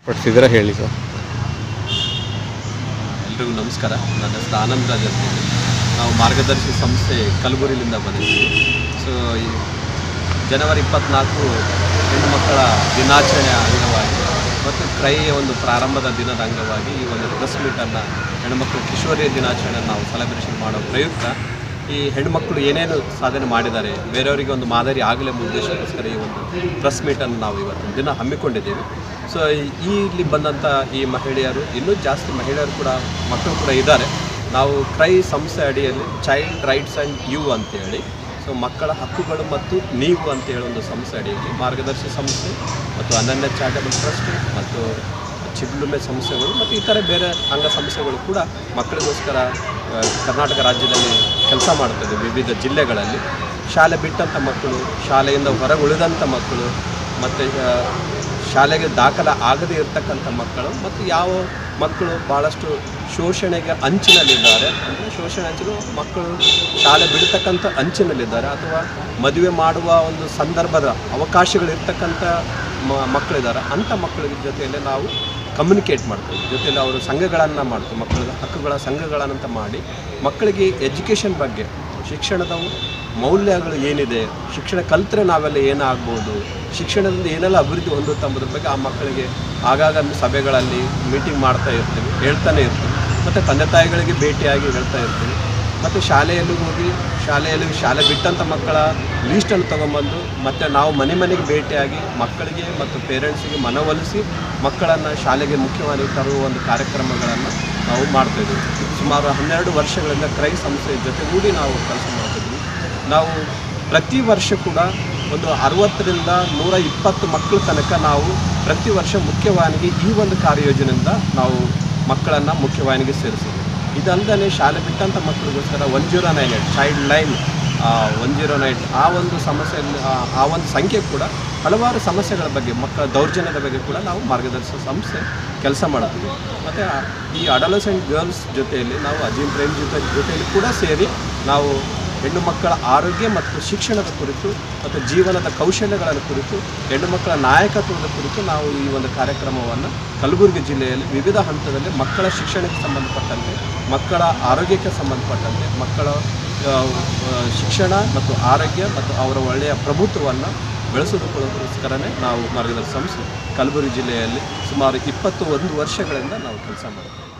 ಪಡಿಸಿದ್ರೆ ಹೇಳಿ ಸರ್ ಎಲ್ರಿಗೂ ನಮಸ್ಕಾರ ನನ್ನ ಹೆಸರು ಆನಂದ್ ರಾಜ್ ಅಂತೇಳಿ ನಾವು ಮಾರ್ಗದರ್ಶಿ ಸಂಸ್ಥೆ ಕಲಬುರಗಿಯಿಂದ ಬಂದಿದ್ದೀವಿ ಸೊ ಈ ಜನವರಿ ಇಪ್ಪತ್ನಾಲ್ಕು ಹೆಣ್ಣು ಮಕ್ಕಳ ದಿನಾಚರಣೆಯ ಅಂಗವಾಗಿ ಮತ್ತು ಕ್ರೈಯ ಒಂದು ಪ್ರಾರಂಭದ ದಿನದ ಅಂಗವಾಗಿ ಈ ಒಂದು ಪ್ರೆಸ್ ಮೀಟನ್ನು ಹೆಣ್ಣುಮಕ್ಕಳು ಕಿಶೋರಿಯ ದಿನಾಚರಣೆಯನ್ನು ನಾವು ಸೆಲೆಬ್ರೇಷನ್ ಮಾಡೋ ಪ್ರಯುಕ್ತ ಈ ಹೆಣ್ಮಕ್ಳು ಏನೇನು ಸಾಧನೆ ಮಾಡಿದ್ದಾರೆ ಬೇರೆಯವರಿಗೆ ಒಂದು ಮಾದರಿ ಆಗಲೇ ಉದ್ದೇಶಕ್ಕೋಸ್ಕರ ಈ ಒಂದು ಪ್ರೆಸ್ ಮೀಟನ್ನು ನಾವು ಇವತ್ತು ದಿನ ಹಮ್ಮಿಕೊಂಡಿದ್ದೇವೆ ಸೊ ಈ ಇಲ್ಲಿ ಬಂದಂಥ ಈ ಮಹಿಳೆಯರು ಇನ್ನೂ ಜಾಸ್ತಿ ಮಹಿಳೆಯರು ಕೂಡ ಮಕ್ಕಳು ಕೂಡ ಇದ್ದಾರೆ ನಾವು ಕ್ರೈ ಸಂಸ್ಥೆ ಅಡಿಯಲ್ಲಿ ಚೈಲ್ಡ್ ರೈಟ್ಸ್ ಆ್ಯಂಡ್ ಯು ಅಂತೇಳಿ ಸೊ ಮಕ್ಕಳ ಹಕ್ಕುಗಳು ಮತ್ತು ನೀವು ಅಂತ ಹೇಳೋ ಒಂದು ಸಂಸ್ಥೆ ಅಡಿಯಲ್ಲಿ ಮಾರ್ಗದರ್ಶಿ ಸಂಸ್ಥೆ ಮತ್ತು ಅನನ್ಯ ಚಾರಿಟಬಲ್ ಟ್ರಸ್ಟ್ ಮತ್ತು ಚಿಗುಳುಮೆ ಸಂಸ್ಥೆಗಳು ಮತ್ತು ಇತರೆ ಬೇರೆ ಅಂಗ ಸಂಸ್ಥೆಗಳು ಕೂಡ ಮಕ್ಕಳಿಗೋಸ್ಕರ ಆ, ಕರ್ನಾಟಕ ರಾಜ್ಯದಲ್ಲಿ ಕೆಲಸ ಮಾಡುತ್ತದೆ ವಿವಿಧ ಜಿಲ್ಲೆಗಳಲ್ಲಿ ಶಾಲೆ ಬಿಟ್ಟಂಥ ಮಕ್ಕಳು ಶಾಲೆಯಿಂದ ಹೊರಗುಳಿದಂಥ ಮಕ್ಕಳು ಮತ್ತು ಶಾಲೆಗೆ ದಾಖಲ ಆಗದೇ ಇರತಕ್ಕಂಥ ಮಕ್ಕಳು ಮತ್ತು ಯಾವ ಮಕ್ಕಳು ಭಾಳಷ್ಟು ಶೋಷಣೆಗೆ ಅಂಚಿನಲ್ಲಿದ್ದಾರೆ ಅಂದರೆ ಶೋಷಣೆ ಅಂಚಿನ ಮಕ್ಕಳು ಶಾಲೆ ಬಿಡ್ತಕ್ಕಂಥ ಅಂಚಿನಲ್ಲಿದ್ದಾರೆ ಅಥವಾ ಮದುವೆ ಮಾಡುವ ಒಂದು ಸಂದರ್ಭದ ಅವಕಾಶಗಳಿರ್ತಕ್ಕಂಥ ಮ ಮಕ್ಕಳಿದ್ದಾರೆ ಅಂಥ ಮಕ್ಕಳ ಜೊತೆಯಲ್ಲಿ ನಾವು ಕಮ್ಯುನಿಕೇಟ್ ಮಾಡ್ತೀವಿ ಜೊತೆಯಲ್ಲಿ ಅವರು ಸಂಘಗಳನ್ನು ಮಾಡ್ತೀವಿ ಮಕ್ಕಳ ಹಕ್ಕುಗಳ ಸಂಘಗಳನ್ನಂತ ಮಾಡಿ ಮಕ್ಕಳಿಗೆ ಎಜುಕೇಷನ್ ಬಗ್ಗೆ ಶಿಕ್ಷಣದ ಮೌಲ್ಯಗಳು ಏನಿದೆ ಶಿಕ್ಷಣ ಕಲ್ತ್ರೆ ನಾವೆಲ್ಲ ಏನಾಗ್ಬೋದು ಶಿಕ್ಷಣದಿಂದ ಏನೆಲ್ಲ ಅಭಿವೃದ್ಧಿ ಹೊಂದುತ್ತೆ ಎಂಬುದ್ರ ಬಗ್ಗೆ ಆ ಮಕ್ಕಳಿಗೆ ಆಗಾಗ ಸಭೆಗಳಲ್ಲಿ ಮೀಟಿಂಗ್ ಮಾಡ್ತಾ ಇರ್ತೀವಿ ಹೇಳ್ತಾನೆ ಇರ್ತೀವಿ ಮತ್ತು ತಂದೆ ತಾಯಿಗಳಿಗೆ ಭೇಟಿಯಾಗಿ ಹೇಳ್ತಾ ಇರ್ತೀವಿ ಮತ್ತು ಶಾಲೆಯಲ್ಲಿ ಹೋಗಿ ಶಾಲೆಯಲ್ಲಿ ಶಾಲೆ ಬಿಟ್ಟಂಥ ಮಕ್ಕಳ ಲೀಸ್ಟನ್ನು ತೊಗೊಂಬಂದು ಮತ್ತು ನಾವು ಮನೆ ಮನೆಗೆ ಭೇಟಿಯಾಗಿ ಮಕ್ಕಳಿಗೆ ಮತ್ತು ಪೇರೆಂಟ್ಸಿಗೆ ಮನವೊಲಿಸಿ ಮಕ್ಕಳನ್ನು ಶಾಲೆಗೆ ಮುಖ್ಯವಾಗಿ ತರುವ ಒಂದು ಕಾರ್ಯಕ್ರಮಗಳನ್ನು ನಾವು ಮಾಡ್ತಾಯಿದ್ದೀವಿ ಸುಮಾರು ಹನ್ನೆರಡು ವರ್ಷಗಳಿಂದ ಕ್ರೈ ಸಂಸ್ಥೆಯ ಜೊತೆಗೂಡಿ ನಾವು ಕೆಲಸ ಮಾಡ್ತಿದ್ವಿ ನಾವು ಪ್ರತಿ ವರ್ಷ ಕೂಡ ಒಂದು ಅರವತ್ತರಿಂದ ನೂರ ಇಪ್ಪತ್ತು ಮಕ್ಕಳ ತನಕ ನಾವು ಪ್ರತಿ ವರ್ಷ ಮುಖ್ಯವಾಹಿನಿಗೆ ಈ ಒಂದು ಕಾರ್ಯಯೋಜನೆಯಿಂದ ನಾವು ಮಕ್ಕಳನ್ನು ಮುಖ್ಯವಾಹಿನಿಗೆ ಸೇರಿಸಿದ್ವಿ ಇದಲ್ಲದೆ ಶಾಲೆ ಬಿಟ್ಟಂಥ ಮಕ್ಕಳಿಗೋಸ್ಕರ one zero nine eight child line one zero nine ಆ ಒಂದು ಸಮಸ್ಯೆಯಲ್ಲಿ ಆ- ಆ ಒಂದು ಸಂಖ್ಯೆ ಕೂಡ ಹಲವಾರು ಸಮಸ್ಯೆಗಳ ಬಗ್ಗೆ ಮಕ್ಕಳ ದೌರ್ಜನ್ಯದ ಬಗ್ಗೆ ಕೂಡ ನಾವು ಮಾರ್ಗದರ್ಶಕ ಸಂಸ್ಥೆ ಕೆಲಸ ಮಾಡ್ತೀವಿ ಮತ್ತು ಈ ಅಡಲಸೆಂಟ್ ಗರ್ಲ್ಸ್ ಜೊತೆಯಲ್ಲಿ ನಾವು ಅಜೀಂ ಪ್ರೇಮ್ ಜೊತೆ ಜೊತೆಯಲ್ಲಿ ಕೂಡ ಸೇರಿ ನಾವು ಹೆಣ್ಣು ಮಕ್ಕಳ ಆರೋಗ್ಯ ಮತ್ತು ಶಿಕ್ಷಣದ ಕುರಿತು ಮತ್ತು ಜೀವನದ ಕೌಶಲ್ಯಗಳ ಕುರಿತು ಹೆಣ್ಣು ಮಕ್ಕಳ ನಾಯಕತ್ವದ ಕುರಿತು ನಾವು ಈ ಒಂದು ಕಾರ್ಯಕ್ರಮವನ್ನು ಕಲಬುರಗಿ ಜಿಲ್ಲೆಯಲ್ಲಿ ವಿವಿಧ ಹಂತದಲ್ಲಿ ಮಕ್ಕಳ ಶಿಕ್ಷಣಕ್ಕೆ ಸಂಬಂಧಪಟ್ಟಂತೆ ಮಕ್ಕಳ ಆರೋಗ್ಯಕ್ಕೆ ಸಂಬಂಧಪಟ್ಟಂತೆ ಮಕ್ಕಳ ಆ, ಆ, ಶಿಕ್ಷಣ ಮತ್ತು ಆರೋಗ್ಯ ಮತ್ತು ಅವರ ಒಳ್ಳೆಯ ಪ್ರಭುತ್ವವನ್ನು ಬೆಳೆಸೋದಕ್ಕೋಸ್ಕರನೇ ನಾವು ಮಾರ್ಗದರ್ಶಿ ಸಂಸ್ಥೆ ಕಲಬುರಗಿ ಜಿಲ್ಲೆಯಲ್ಲಿ ಸುಮಾರು ಇಪ್ಪತ್ತು ಒಂದು ವರ್ಷಗಳಿಂದ ನಾವು ಕೆಲಸ ಮಾಡ್ತೀವಿ